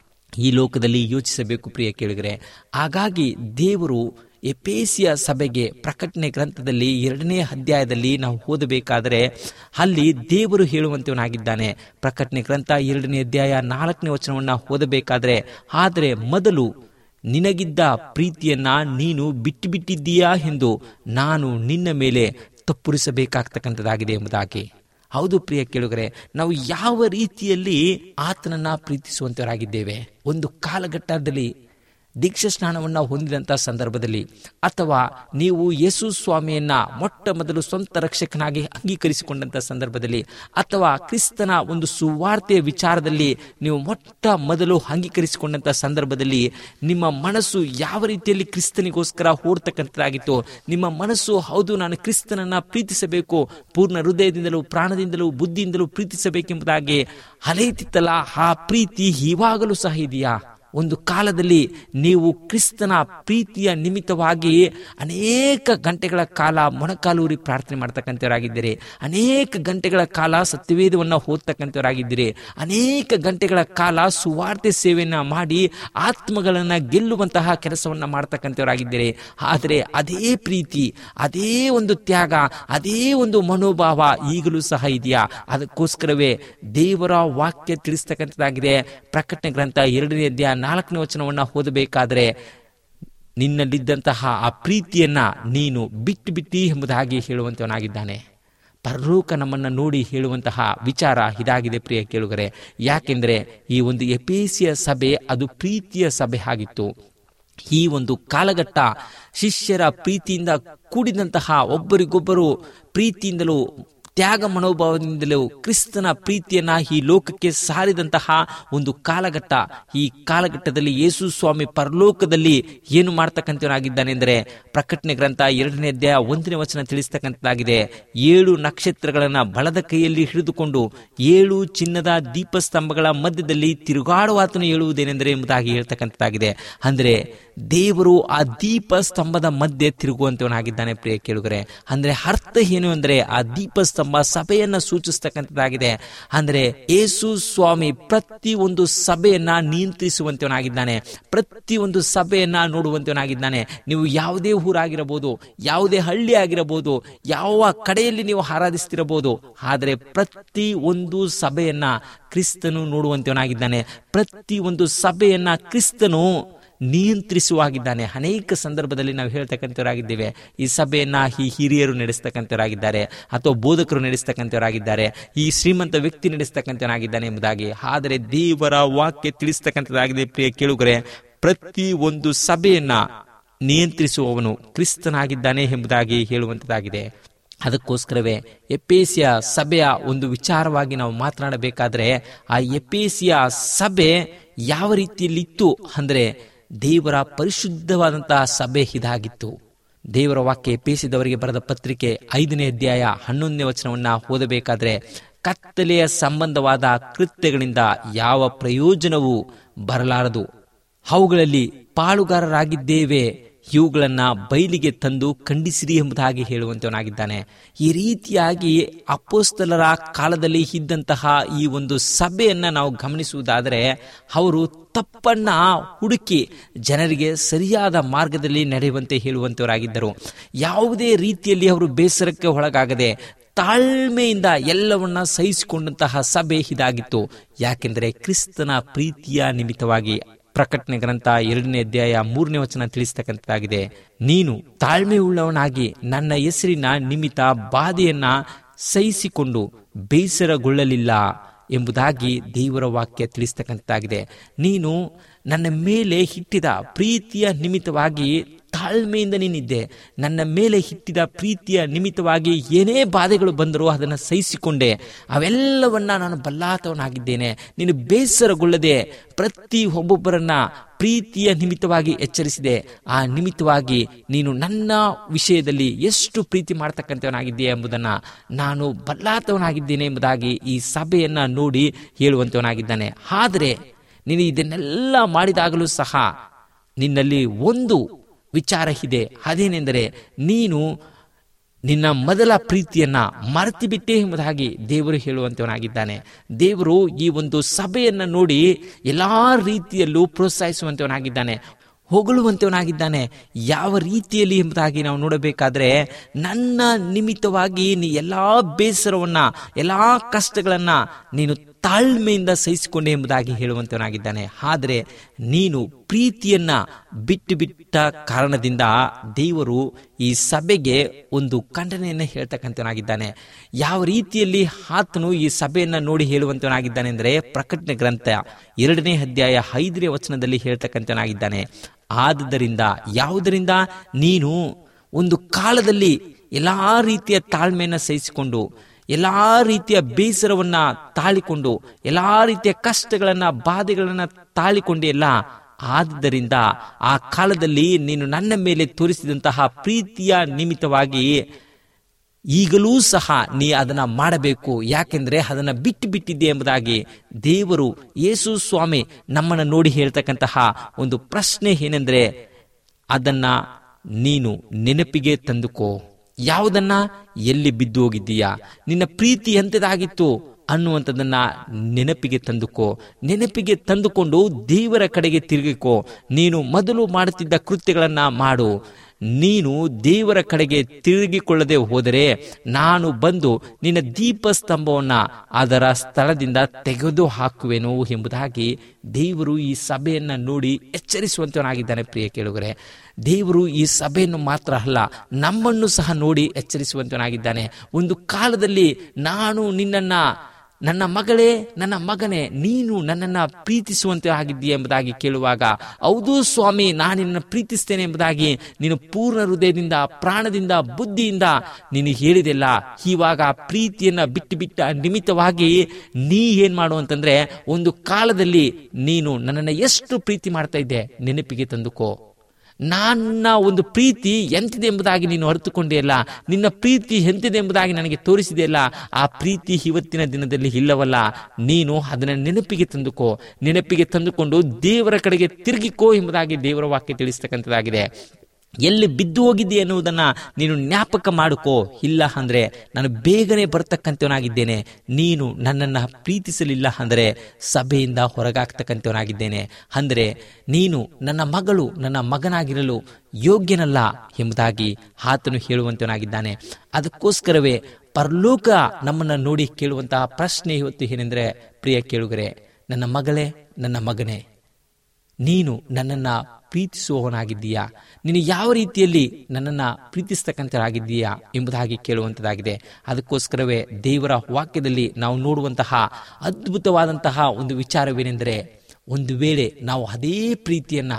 ಈ ಲೋಕದಲ್ಲಿ ಯೋಚಿಸಬೇಕು ಪ್ರಿಯ ಕೇಳಿದರೆ ಹಾಗಾಗಿ ದೇವರು ಎಪೇಸಿಯ ಸಭೆಗೆ ಪ್ರಕಟಣೆ ಗ್ರಂಥದಲ್ಲಿ ಎರಡನೇ ಅಧ್ಯಾಯದಲ್ಲಿ ನಾವು ಓದಬೇಕಾದರೆ ಅಲ್ಲಿ ದೇವರು ಹೇಳುವಂತವನಾಗಿದ್ದಾನೆ ಪ್ರಕಟಣೆ ಗ್ರಂಥ ಎರಡನೇ ಅಧ್ಯಾಯ ನಾಲ್ಕನೇ ವಚನವನ್ನ ಓದಬೇಕಾದ್ರೆ ಆದರೆ ಮೊದಲು ನಿನಗಿದ್ದ ಪ್ರೀತಿಯನ್ನ ನೀನು ಬಿಟ್ಟು ಬಿಟ್ಟಿದ್ದೀಯಾ ಎಂದು ನಾನು ನಿನ್ನ ಮೇಲೆ ತಪ್ಪುರಿಸಬೇಕಾಗ್ತಕ್ಕಂಥದ್ದಾಗಿದೆ ಎಂಬುದಾಗಿ ಹೌದು ಪ್ರಿಯ ಕೇಳುಗರೆ ನಾವು ಯಾವ ರೀತಿಯಲ್ಲಿ ಆತನನ್ನ ಪ್ರೀತಿಸುವಂತವರಾಗಿದ್ದೇವೆ ಒಂದು ಕಾಲಘಟ್ಟದಲ್ಲಿ ದೀಕ್ಷಾ ಸ್ನಾನವನ್ನ ಹೊಂದಿದಂತಹ ಸಂದರ್ಭದಲ್ಲಿ ಅಥವಾ ನೀವು ಯೇಸು ಸ್ವಾಮಿಯನ್ನ ಮೊಟ್ಟ ಮೊದಲು ಸ್ವಂತ ರಕ್ಷಕನಾಗಿ ಅಂಗೀಕರಿಸಿಕೊಂಡಂತ ಸಂದರ್ಭದಲ್ಲಿ ಅಥವಾ ಕ್ರಿಸ್ತನ ಒಂದು ಸುವಾರ್ತೆಯ ವಿಚಾರದಲ್ಲಿ ನೀವು ಮೊಟ್ಟ ಮೊದಲು ಅಂಗೀಕರಿಸಿಕೊಂಡಂತ ಸಂದರ್ಭದಲ್ಲಿ ನಿಮ್ಮ ಮನಸ್ಸು ಯಾವ ರೀತಿಯಲ್ಲಿ ಕ್ರಿಸ್ತನಿಗೋಸ್ಕರ ಓಡ್ತಕ್ಕಂಥದ್ದಾಗಿತ್ತು ನಿಮ್ಮ ಮನಸ್ಸು ಹೌದು ನಾನು ಕ್ರಿಸ್ತನನ್ನ ಪ್ರೀತಿಸಬೇಕು ಪೂರ್ಣ ಹೃದಯದಿಂದಲೂ ಪ್ರಾಣದಿಂದಲೂ ಬುದ್ಧಿಯಿಂದಲೂ ಪ್ರೀತಿಸಬೇಕೆಂಬುದಾಗಿ ಅಲೆಯುತ್ತಿತ್ತಲ್ಲ ಆ ಪ್ರೀತಿ ಇವಾಗಲೂ ಸಹ ಇದೆಯಾ ಒಂದು ಕಾಲದಲ್ಲಿ ನೀವು ಕ್ರಿಸ್ತನ ಪ್ರೀತಿಯ ನಿಮಿತ್ತವಾಗಿ ಅನೇಕ ಗಂಟೆಗಳ ಕಾಲ ಮೊಣಕಾಲೂರಿ ಪ್ರಾರ್ಥನೆ ಮಾಡ್ತಕ್ಕಂಥವರಾಗಿದ್ದೀರಿ ಅನೇಕ ಗಂಟೆಗಳ ಕಾಲ ಸತ್ಯವೇದವನ್ನು ಓದ್ತಕ್ಕಂಥವರಾಗಿದ್ದೀರಿ ಅನೇಕ ಗಂಟೆಗಳ ಕಾಲ ಸುವಾರ್ತೆ ಸೇವೆಯನ್ನ ಮಾಡಿ ಆತ್ಮಗಳನ್ನು ಗೆಲ್ಲುವಂತಹ ಕೆಲಸವನ್ನ ಮಾಡ್ತಕ್ಕಂಥವರಾಗಿದ್ದೀರಿ ಆದರೆ ಅದೇ ಪ್ರೀತಿ ಅದೇ ಒಂದು ತ್ಯಾಗ ಅದೇ ಒಂದು ಮನೋಭಾವ ಈಗಲೂ ಸಹ ಇದೆಯಾ ಅದಕ್ಕೋಸ್ಕರವೇ ದೇವರ ವಾಕ್ಯ ತಿಳಿಸ್ತಕ್ಕಂಥದ್ದಾಗಿದೆ ಪ್ರಕಟಣೆ ಗ್ರಂಥ ಎರಡನೇ ಅಧ್ಯಾಯ ನಾಲ್ಕನೇ ವಚನವನ್ನ ಓದಬೇಕಾದ್ರೆ ನಿನ್ನಲ್ಲಿದ್ದಂತಹ ಆ ಪ್ರೀತಿಯನ್ನ ನೀನು ಬಿಟ್ಟು ಬಿಟ್ಟಿ ಎಂಬುದಾಗಿ ಹೇಳುವಂತವನಾಗಿದ್ದಾನೆ ಪರಲೋಕ ನಮ್ಮನ್ನು ನೋಡಿ ಹೇಳುವಂತಹ ವಿಚಾರ ಇದಾಗಿದೆ ಪ್ರಿಯ ಕೇಳುಗರೆ ಯಾಕೆಂದರೆ ಈ ಒಂದು ಎಪೇಸಿಯ ಸಭೆ ಅದು ಪ್ರೀತಿಯ ಸಭೆ ಆಗಿತ್ತು ಈ ಒಂದು ಕಾಲಘಟ್ಟ ಶಿಷ್ಯರ ಪ್ರೀತಿಯಿಂದ ಕೂಡಿದಂತಹ ಒಬ್ಬರಿಗೊಬ್ಬರು ಪ್ರೀತಿಯಿಂದಲೂ ತ್ಯಾಗ ಮನೋಭಾವದಿಂದಲೂ ಕ್ರಿಸ್ತನ ಪ್ರೀತಿಯನ್ನ ಈ ಲೋಕಕ್ಕೆ ಸಾರಿದಂತಹ ಒಂದು ಕಾಲಘಟ್ಟ ಈ ಕಾಲಘಟ್ಟದಲ್ಲಿ ಯೇಸು ಸ್ವಾಮಿ ಪರಲೋಕದಲ್ಲಿ ಏನು ಮಾಡ್ತಕ್ಕಂಥವನಾಗಿದ್ದಾನೆ ಅಂದರೆ ಪ್ರಕಟಣೆ ಗ್ರಂಥ ಎರಡನೇ ಅಧ್ಯಾಯ ಒಂದನೇ ವಚನ ತಿಳಿಸ್ತಕ್ಕಂಥದ್ದಾಗಿದೆ ಏಳು ನಕ್ಷತ್ರಗಳನ್ನ ಬಲದ ಕೈಯಲ್ಲಿ ಹಿಡಿದುಕೊಂಡು ಏಳು ಚಿನ್ನದ ದೀಪಸ್ತಂಭಗಳ ಮಧ್ಯದಲ್ಲಿ ತಿರುಗಾಡುವಾತನು ಹೇಳುವುದೇನೆಂದರೆ ಎಂಬುದಾಗಿ ಹೇಳ್ತಕ್ಕಂಥದ್ದಾಗಿದೆ ಅಂದರೆ ದೇವರು ಆ ದೀಪ ಸ್ತಂಭದ ಮಧ್ಯೆ ತಿರುಗುವಂತವನಾಗಿದ್ದಾನೆ ಪ್ರಿಯ ಕೇಳುಗರೆ ಅಂದ್ರೆ ಅರ್ಥ ಏನು ಅಂದ್ರೆ ಆ ದೀಪ ಸ್ತಂಭ ಸಭೆಯನ್ನ ಸೂಚಿಸ್ತಕ್ಕಂಥದ್ದಾಗಿದೆ ಅಂದ್ರೆ ಯೇಸು ಸ್ವಾಮಿ ಪ್ರತಿ ಒಂದು ಸಭೆಯನ್ನ ನಿಯಂತ್ರಿಸುವಂತವನಾಗಿದ್ದಾನೆ ಪ್ರತಿ ಒಂದು ಸಭೆಯನ್ನ ನೋಡುವಂತವನಾಗಿದ್ದಾನೆ ನೀವು ಯಾವುದೇ ಊರಾಗಿರಬಹುದು ಯಾವುದೇ ಹಳ್ಳಿ ಆಗಿರಬಹುದು ಯಾವ ಕಡೆಯಲ್ಲಿ ನೀವು ಆರಾಧಿಸ್ತಿರಬಹುದು ಆದರೆ ಪ್ರತಿ ಒಂದು ಸಭೆಯನ್ನ ಕ್ರಿಸ್ತನು ನೋಡುವಂತವನಾಗಿದ್ದಾನೆ ಪ್ರತಿ ಒಂದು ಸಭೆಯನ್ನ ಕ್ರಿಸ್ತನು ನಿಯಂತ್ರಿಸುವಾಗಿದ್ದಾನೆ ಅನೇಕ ಸಂದರ್ಭದಲ್ಲಿ ನಾವು ಹೇಳ್ತಕ್ಕಂಥವರಾಗಿದ್ದೇವೆ ಈ ಸಭೆಯನ್ನ ಈ ಹಿರಿಯರು ನಡೆಸ್ತಕ್ಕಂಥವರಾಗಿದ್ದಾರೆ ಅಥವಾ ಬೋಧಕರು ನಡೆಸ್ತಕ್ಕಂಥವರಾಗಿದ್ದಾರೆ ಈ ಶ್ರೀಮಂತ ವ್ಯಕ್ತಿ ನಡೆಸ್ತಕ್ಕಂಥವನಾಗಿದ್ದಾನೆ ಎಂಬುದಾಗಿ ಆದರೆ ದೇವರ ವಾಕ್ಯ ತಿಳಿಸ್ತಕ್ಕಂಥದ್ದಾಗಿದೆ ಪ್ರಿಯ ಕೇಳುಗರೆ ಪ್ರತಿ ಒಂದು ಸಭೆಯನ್ನ ನಿಯಂತ್ರಿಸುವವನು ಕ್ರಿಸ್ತನಾಗಿದ್ದಾನೆ ಎಂಬುದಾಗಿ ಹೇಳುವಂತದ್ದಾಗಿದೆ ಅದಕ್ಕೋಸ್ಕರವೇ ಎಪೇಸಿಯ ಸಭೆಯ ಒಂದು ವಿಚಾರವಾಗಿ ನಾವು ಮಾತನಾಡಬೇಕಾದ್ರೆ ಆ ಎಪೇಸಿಯ ಸಭೆ ಯಾವ ರೀತಿಯಲ್ಲಿತ್ತು ಅಂದ್ರೆ ದೇವರ ಪರಿಶುದ್ಧವಾದಂತಹ ಸಭೆ ಇದಾಗಿತ್ತು ದೇವರ ವಾಕ್ಯ ಎಪೇಸಿದವರಿಗೆ ಬರೆದ ಪತ್ರಿಕೆ ಐದನೇ ಅಧ್ಯಾಯ ಹನ್ನೊಂದನೇ ವಚನವನ್ನ ಓದಬೇಕಾದ್ರೆ ಕತ್ತಲೆಯ ಸಂಬಂಧವಾದ ಕೃತ್ಯಗಳಿಂದ ಯಾವ ಪ್ರಯೋಜನವೂ ಬರಲಾರದು ಅವುಗಳಲ್ಲಿ ಪಾಳುಗಾರರಾಗಿದ್ದೇವೆ ಇವುಗಳನ್ನ ಬಯಲಿಗೆ ತಂದು ಖಂಡಿಸಿರಿ ಎಂಬುದಾಗಿ ಹೇಳುವಂತವನಾಗಿದ್ದಾನೆ ಈ ರೀತಿಯಾಗಿ ಅಪೋಸ್ತಲರ ಕಾಲದಲ್ಲಿ ಇದ್ದಂತಹ ಈ ಒಂದು ಸಭೆಯನ್ನ ನಾವು ಗಮನಿಸುವುದಾದರೆ ಅವರು ತಪ್ಪನ್ನ ಹುಡುಕಿ ಜನರಿಗೆ ಸರಿಯಾದ ಮಾರ್ಗದಲ್ಲಿ ನಡೆಯುವಂತೆ ಹೇಳುವಂತವರಾಗಿದ್ದರು ಯಾವುದೇ ರೀತಿಯಲ್ಲಿ ಅವರು ಬೇಸರಕ್ಕೆ ಒಳಗಾಗದೆ ತಾಳ್ಮೆಯಿಂದ ಎಲ್ಲವನ್ನ ಸಹಿಸಿಕೊಂಡಂತಹ ಸಭೆ ಇದಾಗಿತ್ತು ಯಾಕೆಂದರೆ ಕ್ರಿಸ್ತನ ಪ್ರೀತಿಯ ನಿಮಿತ್ತವಾಗಿ ಪ್ರಕಟಣೆ ಗ್ರಂಥ ಎರಡನೇ ಅಧ್ಯಾಯ ಮೂರನೇ ವಚನ ತಿಳಿಸ್ತಕ್ಕಂಥದ್ದಾಗಿದೆ ನೀನು ತಾಳ್ಮೆ ಉಳ್ಳವನಾಗಿ ನನ್ನ ಹೆಸರಿನ ನಿಮಿತ್ತ ಬಾಧೆಯನ್ನ ಸಹಿಸಿಕೊಂಡು ಬೇಸರಗೊಳ್ಳಲಿಲ್ಲ ಎಂಬುದಾಗಿ ದೇವರ ವಾಕ್ಯ ತಿಳಿಸ್ತಕ್ಕಂಥದ್ದಾಗಿದೆ ನೀನು ನನ್ನ ಮೇಲೆ ಹಿಟ್ಟಿದ ಪ್ರೀತಿಯ ನಿಮಿತ್ತವಾಗಿ ತಾಳ್ಮೆಯಿಂದ ನೀನಿದ್ದೆ ನನ್ನ ಮೇಲೆ ಹಿಟ್ಟಿದ ಪ್ರೀತಿಯ ನಿಮಿತ್ತವಾಗಿ ಏನೇ ಬಾಧೆಗಳು ಬಂದರೂ ಅದನ್ನು ಸಹಿಸಿಕೊಂಡೆ ಅವೆಲ್ಲವನ್ನ ನಾನು ಬಲ್ಲಾತವನಾಗಿದ್ದೇನೆ ನೀನು ಬೇಸರಗೊಳ್ಳದೆ ಪ್ರತಿ ಒಬ್ಬೊಬ್ಬರನ್ನ ಪ್ರೀತಿಯ ನಿಮಿತ್ತವಾಗಿ ಎಚ್ಚರಿಸಿದೆ ಆ ನಿಮಿತ್ತವಾಗಿ ನೀನು ನನ್ನ ವಿಷಯದಲ್ಲಿ ಎಷ್ಟು ಪ್ರೀತಿ ಮಾಡ್ತಕ್ಕಂಥವನಾಗಿದ್ದೀಯ ಎಂಬುದನ್ನು ನಾನು ಬಲ್ಲಾತವನಾಗಿದ್ದೇನೆ ಎಂಬುದಾಗಿ ಈ ಸಭೆಯನ್ನ ನೋಡಿ ಹೇಳುವಂತವನಾಗಿದ್ದಾನೆ ಆದರೆ ನೀನು ಇದನ್ನೆಲ್ಲ ಮಾಡಿದಾಗಲೂ ಸಹ ನಿನ್ನಲ್ಲಿ ಒಂದು ವಿಚಾರ ಇದೆ ಅದೇನೆಂದರೆ ನೀನು ನಿನ್ನ ಮೊದಲ ಪ್ರೀತಿಯನ್ನ ಮರೆತು ಬಿಟ್ಟೆ ಎಂಬುದಾಗಿ ದೇವರು ಹೇಳುವಂತವನಾಗಿದ್ದಾನೆ ದೇವರು ಈ ಒಂದು ಸಭೆಯನ್ನ ನೋಡಿ ಎಲ್ಲಾ ರೀತಿಯಲ್ಲೂ ಪ್ರೋತ್ಸಾಹಿಸುವಂತವನಾಗಿದ್ದಾನೆ ಹೊಗಳುವಂತವನಾಗಿದ್ದಾನೆ ಯಾವ ರೀತಿಯಲ್ಲಿ ಎಂಬುದಾಗಿ ನಾವು ನೋಡಬೇಕಾದ್ರೆ ನನ್ನ ನಿಮಿತ್ತವಾಗಿ ನೀ ಎಲ್ಲಾ ಬೇಸರವನ್ನ ಎಲ್ಲಾ ಕಷ್ಟಗಳನ್ನ ನೀನು ತಾಳ್ಮೆಯಿಂದ ಸಹಿಸಿಕೊಂಡೆ ಎಂಬುದಾಗಿ ಹೇಳುವಂತವನಾಗಿದ್ದಾನೆ ಆದರೆ ನೀನು ಪ್ರೀತಿಯನ್ನ ಬಿಟ್ಟು ಬಿಟ್ಟ ಕಾರಣದಿಂದ ದೇವರು ಈ ಸಭೆಗೆ ಒಂದು ಖಂಡನೆಯನ್ನು ಹೇಳ್ತಕ್ಕಂಥವನಾಗಿದ್ದಾನೆ ಯಾವ ರೀತಿಯಲ್ಲಿ ಆತನು ಈ ಸಭೆಯನ್ನ ನೋಡಿ ಹೇಳುವಂತವನಾಗಿದ್ದಾನೆ ಅಂದರೆ ಪ್ರಕಟಣೆ ಗ್ರಂಥ ಎರಡನೇ ಅಧ್ಯಾಯ ಐದನೇ ವಚನದಲ್ಲಿ ಹೇಳ್ತಕ್ಕಂಥವನಾಗಿದ್ದಾನೆ ಆದುದರಿಂದ ಯಾವುದರಿಂದ ನೀನು ಒಂದು ಕಾಲದಲ್ಲಿ ಎಲ್ಲಾ ರೀತಿಯ ತಾಳ್ಮೆಯನ್ನು ಸಹಿಸಿಕೊಂಡು ಎಲ್ಲಾ ರೀತಿಯ ಬೇಸರವನ್ನ ತಾಳಿಕೊಂಡು ಎಲ್ಲಾ ರೀತಿಯ ಕಷ್ಟಗಳನ್ನ ಬಾಧೆಗಳನ್ನ ತಾಳಿಕೊಂಡು ಎಲ್ಲ ಆದ್ದರಿಂದ ಆ ಕಾಲದಲ್ಲಿ ನೀನು ನನ್ನ ಮೇಲೆ ತೋರಿಸಿದಂತಹ ಪ್ರೀತಿಯ ನಿಮಿತ್ತವಾಗಿ ಈಗಲೂ ಸಹ ನೀ ಅದನ್ನ ಮಾಡಬೇಕು ಯಾಕೆಂದ್ರೆ ಅದನ್ನ ಬಿಟ್ಟು ಬಿಟ್ಟಿದ್ದೆ ಎಂಬುದಾಗಿ ದೇವರು ಯೇಸು ಸ್ವಾಮಿ ನಮ್ಮನ್ನ ನೋಡಿ ಹೇಳ್ತಕ್ಕಂತಹ ಒಂದು ಪ್ರಶ್ನೆ ಏನೆಂದ್ರೆ ಅದನ್ನ ನೀನು ನೆನಪಿಗೆ ತಂದುಕೋ ಯಾವುದನ್ನ ಎಲ್ಲಿ ಬಿದ್ದು ಹೋಗಿದ್ದೀಯಾ ನಿನ್ನ ಪ್ರೀತಿ ಎಂತದಾಗಿತ್ತು ಅನ್ನುವಂಥದ್ದನ್ನ ನೆನಪಿಗೆ ತಂದುಕೋ ನೆನಪಿಗೆ ತಂದುಕೊಂಡು ದೇವರ ಕಡೆಗೆ ತಿರುಗಿಕೋ ನೀನು ಮೊದಲು ಮಾಡುತ್ತಿದ್ದ ಕೃತ್ಯಗಳನ್ನ ಮಾಡು ನೀನು ದೇವರ ಕಡೆಗೆ ತಿರುಗಿಕೊಳ್ಳದೆ ಹೋದರೆ ನಾನು ಬಂದು ನಿನ್ನ ದೀಪಸ್ತಂಭವನ್ನ ಅದರ ಸ್ಥಳದಿಂದ ತೆಗೆದು ಹಾಕುವೆನು ಎಂಬುದಾಗಿ ದೇವರು ಈ ಸಭೆಯನ್ನ ನೋಡಿ ಎಚ್ಚರಿಸುವಂತವನಾಗಿದ್ದಾನೆ ಪ್ರಿಯ ಕೇಳುಗರೆ ದೇವರು ಈ ಸಭೆಯನ್ನು ಮಾತ್ರ ಅಲ್ಲ ನಮ್ಮನ್ನು ಸಹ ನೋಡಿ ಎಚ್ಚರಿಸುವಂತವನಾಗಿದ್ದಾನೆ ಒಂದು ಕಾಲದಲ್ಲಿ ನಾನು ನಿನ್ನನ್ನ ನನ್ನ ಮಗಳೇ ನನ್ನ ಮಗನೇ ನೀನು ನನ್ನನ್ನ ಪ್ರೀತಿಸುವಂತೆ ಆಗಿದ್ದೀಯ ಎಂಬುದಾಗಿ ಕೇಳುವಾಗ ಹೌದು ಸ್ವಾಮಿ ನಾನು ನಿನ್ನನ್ನು ಪ್ರೀತಿಸ್ತೇನೆ ಎಂಬುದಾಗಿ ನೀನು ಪೂರ್ಣ ಹೃದಯದಿಂದ ಪ್ರಾಣದಿಂದ ಬುದ್ಧಿಯಿಂದ ನೀನು ಹೇಳಿದೆಲ್ಲ ಇವಾಗ ಆ ಪ್ರೀತಿಯನ್ನ ಬಿಟ್ಟು ಬಿಟ್ಟ ನಿಮಿತ್ತವಾಗಿ ನೀ ಏನ್ ಮಾಡು ಅಂತಂದ್ರೆ ಒಂದು ಕಾಲದಲ್ಲಿ ನೀನು ನನ್ನನ್ನು ಎಷ್ಟು ಪ್ರೀತಿ ಮಾಡ್ತಾ ಇದ್ದೆ ನೆನಪಿಗೆ ತಂದುಕೋ ನನ್ನ ಒಂದು ಪ್ರೀತಿ ಎಂತಿದೆ ಎಂಬುದಾಗಿ ನೀನು ಅರಿತುಕೊಂಡಿಯಲ್ಲ ನಿನ್ನ ಪ್ರೀತಿ ಎಂತಿದೆ ಎಂಬುದಾಗಿ ನನಗೆ ತೋರಿಸಿದೆಯಲ್ಲ ಆ ಪ್ರೀತಿ ಇವತ್ತಿನ ದಿನದಲ್ಲಿ ಇಲ್ಲವಲ್ಲ ನೀನು ಅದನ್ನ ನೆನಪಿಗೆ ತಂದುಕೋ ನೆನಪಿಗೆ ತಂದುಕೊಂಡು ದೇವರ ಕಡೆಗೆ ತಿರುಗಿಕೋ ಎಂಬುದಾಗಿ ದೇವರ ವಾಕ್ಯ ತಿಳಿಸ್ತಕ್ಕಂಥದ್ದಾಗಿದೆ ಎಲ್ಲಿ ಬಿದ್ದು ಹೋಗಿದ್ದೆ ಎನ್ನುವುದನ್ನ ನೀನು ಜ್ಞಾಪಕ ಮಾಡಿಕೋ ಇಲ್ಲ ಅಂದ್ರೆ ನಾನು ಬೇಗನೆ ಬರ್ತಕ್ಕಂಥವನಾಗಿದ್ದೇನೆ ನೀನು ನನ್ನನ್ನ ಪ್ರೀತಿಸಲಿಲ್ಲ ಅಂದ್ರೆ ಸಭೆಯಿಂದ ಹೊರಗಾಗ್ತಕ್ಕಂಥವನಾಗಿದ್ದೇನೆ ಅಂದ್ರೆ ನೀನು ನನ್ನ ಮಗಳು ನನ್ನ ಮಗನಾಗಿರಲು ಯೋಗ್ಯನಲ್ಲ ಎಂಬುದಾಗಿ ಆತನು ಹೇಳುವಂತವನಾಗಿದ್ದಾನೆ ಅದಕ್ಕೋಸ್ಕರವೇ ಪರಲೋಕ ನಮ್ಮನ್ನ ನೋಡಿ ಕೇಳುವಂತಹ ಪ್ರಶ್ನೆ ಇವತ್ತು ಏನೆಂದ್ರೆ ಪ್ರಿಯ ಕೇಳುಗರೆ ನನ್ನ ಮಗಳೇ ನನ್ನ ಮಗನೇ ನೀನು ನನ್ನನ್ನ ಪ್ರೀತಿಸುವವನಾಗಿದ್ದೀಯಾ ನೀನು ಯಾವ ರೀತಿಯಲ್ಲಿ ನನ್ನನ್ನ ಪ್ರೀತಿಸ್ತಕ್ಕಂಥರಾಗಿದ್ದೀಯಾ ಎಂಬುದಾಗಿ ಕೇಳುವಂಥದ್ದಾಗಿದೆ ಅದಕ್ಕೋಸ್ಕರವೇ ದೇವರ ವಾಕ್ಯದಲ್ಲಿ ನಾವು ನೋಡುವಂತಹ ಅದ್ಭುತವಾದಂತಹ ಒಂದು ವಿಚಾರವೇನೆಂದರೆ ಒಂದು ವೇಳೆ ನಾವು ಅದೇ ಪ್ರೀತಿಯನ್ನ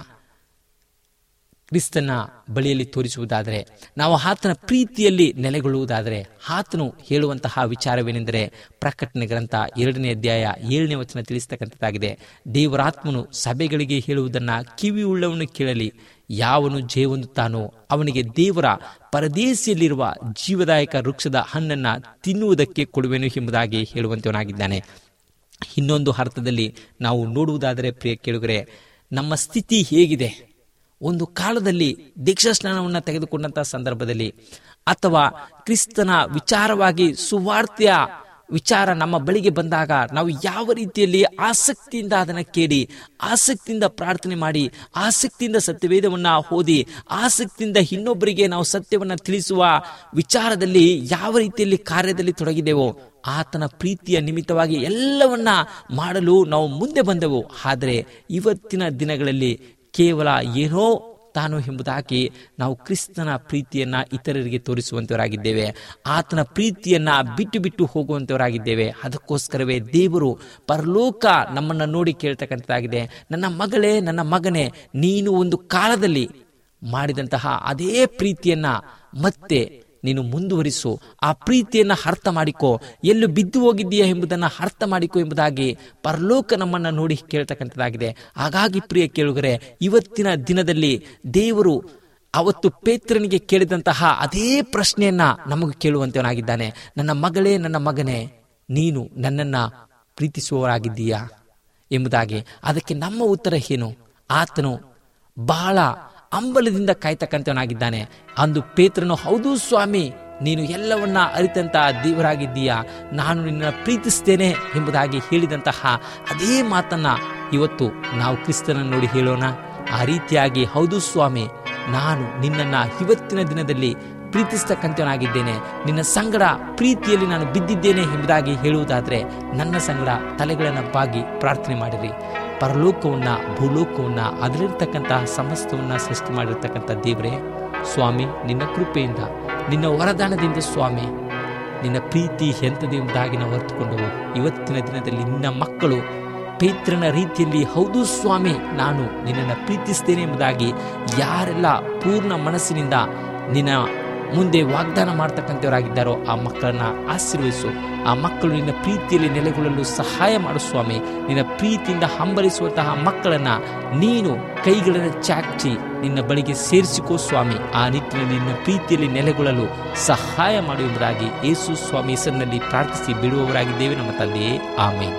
ಕ್ರಿಸ್ತನ ಬಳಿಯಲ್ಲಿ ತೋರಿಸುವುದಾದರೆ ನಾವು ಆತನ ಪ್ರೀತಿಯಲ್ಲಿ ನೆಲೆಗೊಳ್ಳುವುದಾದರೆ ಆತನು ಹೇಳುವಂತಹ ವಿಚಾರವೇನೆಂದರೆ ಪ್ರಕಟಣೆ ಗ್ರಂಥ ಎರಡನೇ ಅಧ್ಯಾಯ ಏಳನೇ ವಚನ ತಿಳಿಸ್ತಕ್ಕಂಥದ್ದಾಗಿದೆ ದೇವರಾತ್ಮನು ಸಭೆಗಳಿಗೆ ಹೇಳುವುದನ್ನ ಕಿವಿ ಉಳ್ಳವನು ಕೇಳಲಿ ಯಾವನು ಜೇವೊಂದುತ್ತಾನೋ ಅವನಿಗೆ ದೇವರ ಪರದೇಶಿಯಲ್ಲಿರುವ ಜೀವದಾಯಕ ವೃಕ್ಷದ ಹಣ್ಣನ್ನ ತಿನ್ನುವುದಕ್ಕೆ ಕೊಡುವೆನು ಎಂಬುದಾಗಿ ಹೇಳುವಂತವನಾಗಿದ್ದಾನೆ ಇನ್ನೊಂದು ಅರ್ಥದಲ್ಲಿ ನಾವು ನೋಡುವುದಾದರೆ ಪ್ರಿಯ ಕೇಳುಗರೆ ನಮ್ಮ ಸ್ಥಿತಿ ಹೇಗಿದೆ ಒಂದು ಕಾಲದಲ್ಲಿ ದೀಕ್ಷಾ ಸ್ನಾನವನ್ನು ತೆಗೆದುಕೊಂಡಂತಹ ಸಂದರ್ಭದಲ್ಲಿ ಅಥವಾ ಕ್ರಿಸ್ತನ ವಿಚಾರವಾಗಿ ಸುವಾರ್ತೆಯ ವಿಚಾರ ನಮ್ಮ ಬಳಿಗೆ ಬಂದಾಗ ನಾವು ಯಾವ ರೀತಿಯಲ್ಲಿ ಆಸಕ್ತಿಯಿಂದ ಅದನ್ನು ಕೇಳಿ ಆಸಕ್ತಿಯಿಂದ ಪ್ರಾರ್ಥನೆ ಮಾಡಿ ಆಸಕ್ತಿಯಿಂದ ಸತ್ಯವೇದವನ್ನ ಓದಿ ಆಸಕ್ತಿಯಿಂದ ಇನ್ನೊಬ್ಬರಿಗೆ ನಾವು ಸತ್ಯವನ್ನ ತಿಳಿಸುವ ವಿಚಾರದಲ್ಲಿ ಯಾವ ರೀತಿಯಲ್ಲಿ ಕಾರ್ಯದಲ್ಲಿ ತೊಡಗಿದೆವೋ ಆತನ ಪ್ರೀತಿಯ ನಿಮಿತ್ತವಾಗಿ ಎಲ್ಲವನ್ನ ಮಾಡಲು ನಾವು ಮುಂದೆ ಬಂದೆವು ಆದರೆ ಇವತ್ತಿನ ದಿನಗಳಲ್ಲಿ ಕೇವಲ ಏನೋ ತಾನು ಎಂಬುದಾಗಿ ನಾವು ಕ್ರಿಸ್ತನ ಪ್ರೀತಿಯನ್ನ ಇತರರಿಗೆ ತೋರಿಸುವಂತವರಾಗಿದ್ದೇವೆ ಆತನ ಪ್ರೀತಿಯನ್ನ ಬಿಟ್ಟು ಬಿಟ್ಟು ಹೋಗುವಂತವರಾಗಿದ್ದೇವೆ ಅದಕ್ಕೋಸ್ಕರವೇ ದೇವರು ಪರಲೋಕ ನಮ್ಮನ್ನ ನೋಡಿ ಕೇಳ್ತಕ್ಕಂಥದ್ದಾಗಿದೆ ನನ್ನ ಮಗಳೇ ನನ್ನ ಮಗನೇ ನೀನು ಒಂದು ಕಾಲದಲ್ಲಿ ಮಾಡಿದಂತಹ ಅದೇ ಪ್ರೀತಿಯನ್ನ ಮತ್ತೆ ನೀನು ಮುಂದುವರಿಸು ಆ ಪ್ರೀತಿಯನ್ನ ಅರ್ಥ ಮಾಡಿಕೋ ಎಲ್ಲೂ ಬಿದ್ದು ಹೋಗಿದ್ದೀಯಾ ಎಂಬುದನ್ನು ಅರ್ಥ ಮಾಡಿಕೋ ಎಂಬುದಾಗಿ ಪರಲೋಕ ನಮ್ಮನ್ನ ನೋಡಿ ಕೇಳ್ತಕ್ಕಂಥದ್ದಾಗಿದೆ ಹಾಗಾಗಿ ಪ್ರಿಯ ಕೇಳುಗರೆ ಇವತ್ತಿನ ದಿನದಲ್ಲಿ ದೇವರು ಅವತ್ತು ಪೇತ್ರನಿಗೆ ಕೇಳಿದಂತಹ ಅದೇ ಪ್ರಶ್ನೆಯನ್ನ ನಮಗೆ ಕೇಳುವಂತವನಾಗಿದ್ದಾನೆ ನನ್ನ ಮಗಳೇ ನನ್ನ ಮಗನೇ ನೀನು ನನ್ನನ್ನ ಪ್ರೀತಿಸುವವರಾಗಿದ್ದೀಯಾ ಎಂಬುದಾಗಿ ಅದಕ್ಕೆ ನಮ್ಮ ಉತ್ತರ ಏನು ಆತನು ಬಹಳ ಅಂಬಲದಿಂದ ಕಾಯ್ತಕ್ಕಂಥವನಾಗಿದ್ದಾನೆ ಅಂದು ಪೇತ್ರನು ಹೌದು ಸ್ವಾಮಿ ನೀನು ಎಲ್ಲವನ್ನ ಅರಿತಂತ ದೇವರಾಗಿದ್ದೀಯಾ ನಾನು ನಿನ್ನ ಪ್ರೀತಿಸ್ತೇನೆ ಎಂಬುದಾಗಿ ಹೇಳಿದಂತಹ ಅದೇ ಮಾತನ್ನ ಇವತ್ತು ನಾವು ಕ್ರಿಸ್ತನ ನೋಡಿ ಹೇಳೋಣ ಆ ರೀತಿಯಾಗಿ ಹೌದು ಸ್ವಾಮಿ ನಾನು ನಿನ್ನನ್ನ ಇವತ್ತಿನ ದಿನದಲ್ಲಿ ಪ್ರೀತಿಸ್ತಕ್ಕಂಥವನಾಗಿದ್ದೇನೆ ನಿನ್ನ ಸಂಗಡ ಪ್ರೀತಿಯಲ್ಲಿ ನಾನು ಬಿದ್ದಿದ್ದೇನೆ ಎಂಬುದಾಗಿ ಹೇಳುವುದಾದ್ರೆ ನನ್ನ ಸಂಗಡ ತಲೆಗಳನ್ನು ಬಾಗಿ ಪ್ರಾರ್ಥನೆ ಮಾಡಿರಿ ಪರಲೋಕವನ್ನ ಭೂಲೋಕವನ್ನ ಅದರಲ್ಲಿರ್ತಕ್ಕಂತಹ ಸಮಸ್ತವನ್ನ ಸೃಷ್ಟಿ ಮಾಡಿರ್ತಕ್ಕಂಥ ದೇವರೇ ಸ್ವಾಮಿ ನಿನ್ನ ಕೃಪೆಯಿಂದ ನಿನ್ನ ವರದಾನದಿಂದ ಸ್ವಾಮಿ ನಿನ್ನ ಪ್ರೀತಿ ಎಂಥದ್ದು ಎಂಬುದಾಗಿ ನಾವು ಅರ್ಥಕೊಂಡವು ಇವತ್ತಿನ ದಿನದಲ್ಲಿ ನಿನ್ನ ಮಕ್ಕಳು ಪೇತ್ರನ ರೀತಿಯಲ್ಲಿ ಹೌದು ಸ್ವಾಮಿ ನಾನು ನಿನ್ನನ್ನು ಪ್ರೀತಿಸ್ತೇನೆ ಎಂಬುದಾಗಿ ಯಾರೆಲ್ಲ ಪೂರ್ಣ ಮನಸ್ಸಿನಿಂದ ನಿನ್ನ ಮುಂದೆ ವಾಗ್ದಾನ ಮಾಡ್ತಕ್ಕಂಥವರಾಗಿದ್ದಾರೋ ಆ ಮಕ್ಕಳನ್ನ ಆಶೀರ್ವದಿಸು ಆ ಮಕ್ಕಳು ನಿನ್ನ ಪ್ರೀತಿಯಲ್ಲಿ ನೆಲೆಗೊಳ್ಳಲು ಸಹಾಯ ಮಾಡು ಸ್ವಾಮಿ ನಿನ್ನ ಪ್ರೀತಿಯಿಂದ ಹಂಬಲಿಸುವಂತಹ ಮಕ್ಕಳನ್ನ ನೀನು ಕೈಗಳನ್ನು ಚಾಚಿ ನಿನ್ನ ಬಳಿಗೆ ಸೇರಿಸಿಕೋ ಸ್ವಾಮಿ ಆ ನಿಟ್ಟಿನಲ್ಲಿ ನಿನ್ನ ಪ್ರೀತಿಯಲ್ಲಿ ನೆಲೆಗೊಳ್ಳಲು ಸಹಾಯ ಮಾಡು ಎಂಬುದಾಗಿ ಯೇಸು ಸ್ವಾಮಿ ಹೆಸರಿನಲ್ಲಿ ಪ್ರಾರ್ಥಿಸಿ ಬಿಡುವವರಾಗಿದ್ದೇವೆ ನಮ್ಮ ತಂದೆಯೇ ಆಮೇಲೆ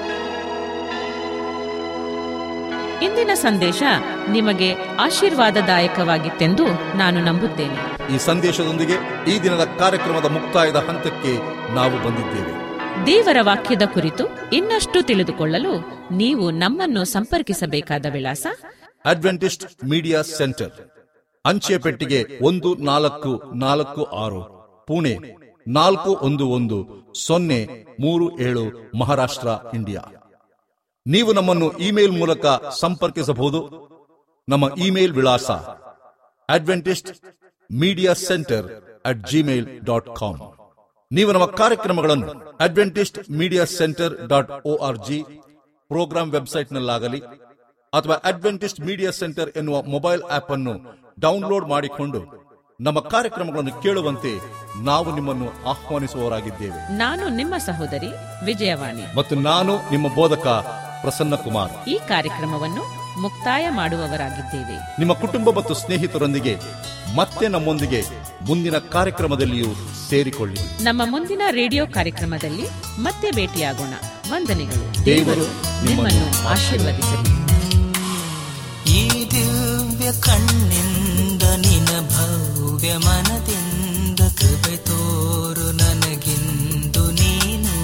ಇಂದಿನ ಸಂದೇಶ ನಿಮಗೆ ಆಶೀರ್ವಾದದಾಯಕವಾಗಿತ್ತೆಂದು ನಾನು ನಂಬುತ್ತೇನೆ ಈ ಸಂದೇಶದೊಂದಿಗೆ ಈ ದಿನದ ಕಾರ್ಯಕ್ರಮದ ಮುಕ್ತಾಯದ ಹಂತಕ್ಕೆ ನಾವು ಬಂದಿದ್ದೇವೆ ದೇವರ ವಾಕ್ಯದ ಕುರಿತು ಇನ್ನಷ್ಟು ತಿಳಿದುಕೊಳ್ಳಲು ನೀವು ನಮ್ಮನ್ನು ಸಂಪರ್ಕಿಸಬೇಕಾದ ವಿಳಾಸ ಅಡ್ವೆಂಟಿಸ್ಟ್ ಮೀಡಿಯಾ ಸೆಂಟರ್ ಅಂಚೆ ಪೆಟ್ಟಿಗೆ ಒಂದು ನಾಲ್ಕು ನಾಲ್ಕು ಆರು ಪುಣೆ ನಾಲ್ಕು ಒಂದು ಒಂದು ಸೊನ್ನೆ ಮೂರು ಏಳು ಮಹಾರಾಷ್ಟ್ರ ಇಂಡಿಯಾ ನೀವು ನಮ್ಮನ್ನು ಇಮೇಲ್ ಮೂಲಕ ಸಂಪರ್ಕಿಸಬಹುದು ನಮ್ಮ ಇಮೇಲ್ ವಿಳಾಸ Adventist Media Centre at Gmail dot com ನೀವು ನಮ್ಮ ಕಾರ್ಯಕ್ರಮಗಳನ್ನು Adventist Media Centre dot O R G programme ವೆಬ್ಸೈಟ್ನಲ್ಲಾಗಲಿ ಅಥವಾ ಅಡ್ವೆಂಟಿಸ್ಟ್ ಮೀಡಿಯಾ ಸೆಂಟರ್ ಎನ್ನುವ ಮೊಬೈಲ್ ಆಪ್ ಅನ್ನು ಡೌನ್ಲೋಡ್ ಮಾಡಿಕೊಂಡು ನಮ್ಮ ಕಾರ್ಯಕ್ರಮಗಳನ್ನು ಕೇಳುವಂತೆ ನಾವು ನಿಮ್ಮನ್ನು ಆಹ್ವಾನಿಸುವವರಾಗಿದ್ದೇವೆ ನಾನು ನಿಮ್ಮ ಸಹೋದರಿ ವಿಜಯವಾಣಿ ಮತ್ತು ನಾನು ನಿಮ್ಮ ಬೋಧಕ ಪ್ರಸನ್ನ ಕುಮಾರ್ ಈ ಕಾರ್ಯಕ್ರಮವನ್ನು ಮುಕ್ತಾಯ ಮಾಡುವವರಾಗಿದ್ದೇವೆ ನಿಮ್ಮ ಕುಟುಂಬ ಮತ್ತು ಸ್ನೇಹಿತರೊಂದಿಗೆ ಮತ್ತೆ ನಮ್ಮೊಂದಿಗೆ ಮುಂದಿನ ಕಾರ್ಯಕ್ರಮದಲ್ಲಿಯೂ ಸೇರಿಕೊಳ್ಳಿ ನಮ್ಮ ಮುಂದಿನ ರೇಡಿಯೋ ಕಾರ್ಯಕ್ರಮದಲ್ಲಿ ಮತ್ತೆ ಭೇಟಿಯಾಗೋಣ ವಂದನೆಗಳು ದೇವರು ನಿಮ್ಮನ್ನು ಆಶೀರ್ವದಿಸಲಿ ಈ ದಿವ್ಯ ಕಣ್ಣಿಂದ ನಿನ ಭವ್ಯ ಮನದಿಂದ ಕೃಪೆ ತೋರು ನನಗಿಂದು ನೀನು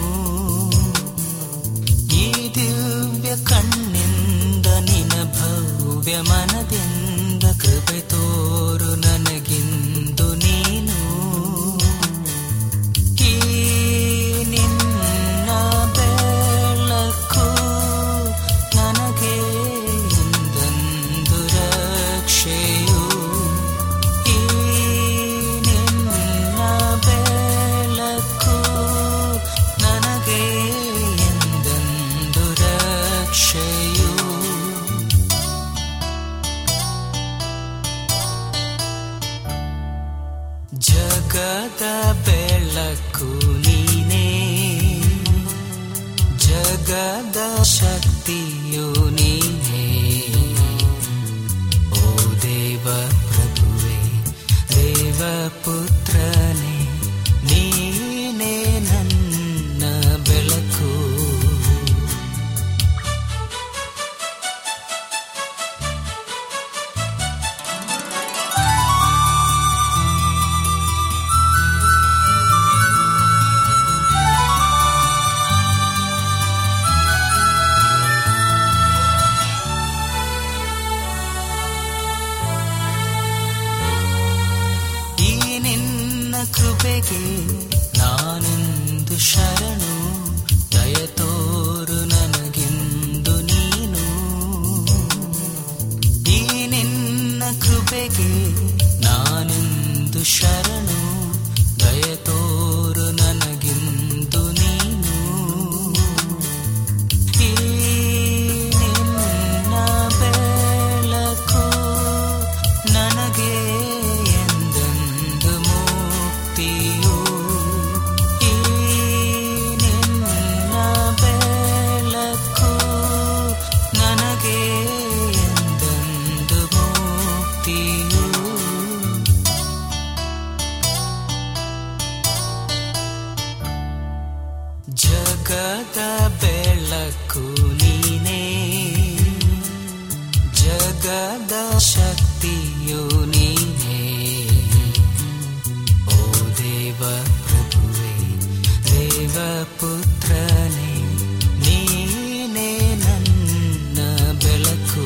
ಈ ದಿವ್ಯ ಕಣ್ಣಿಂದ ನಿನ ಭವ್ಯ ಮನದಿಂದ ಕೃಪೆ ತೋರು ನನಗಿಂದು ನೀನು ಈ ನಿನ್ನ ಬೆಳಕು ನನಗೆ ಎಂದೆಂದು ರಕ್ಷೆಯು ಈ ನಿನ್ನ ಬೆಳಕು ನನಗೆ ಎಂದೆಂದು ರಕ್ಷೆಯು ಜಗದ ಬೆಳಕು ನೀನೇ ಜಗದ ಶಕ್ತಿಯು ನೀನೇ ಓ ದೇವ ಪ್ರಭುವೆ ದೇವ ಪುತ್ರನೇ ನೀನೇ ನನ್ನ ಬೆಳಕು ಈ ನಿನ್ನ ಕೃಪೆಗೆ ನಾನೆಂದು ಶರಣು ದಯ ತೋರು ನನಗೆಂದು ನೀನು ಈ ನಿನ್ನ ಕೃಪೆಗೆ ನಾನೆಂದು ಶರಣು ದಯ ತೋರು ನನಗೆಂದು ನೀನು ಈ ನಿನ್ನ ಬೆಳಕು ನನಗೆ ಎಂದೆಂದು ಮುಕ್ತಿಯು ಈ ನಿನ್ನ ಬೆಳಕು ನನಗೆ ಎಂದೆಂದು ಮುಕ್ತಿಯು ಜಗದ ಬೆಳಕು ನೀನೇ ಜಗದ ಶಕ್ತಿಯು ನೀನೇ ಓ ದೇವ ಪ್ರಭುವೆ ದೇವ ಪುತ್ರನೇ ನೀನೇ ನನ್ನ ಬೆಳಕು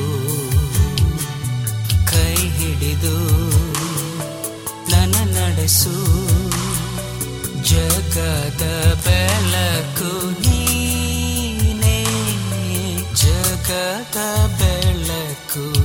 ಕೈ ಹಿಡಿದು ನನ್ನ ನಡೆಸು ಜಗದ ಬೆಳಕು ನೀನೇ ಜಗದ ಬೆಳಕು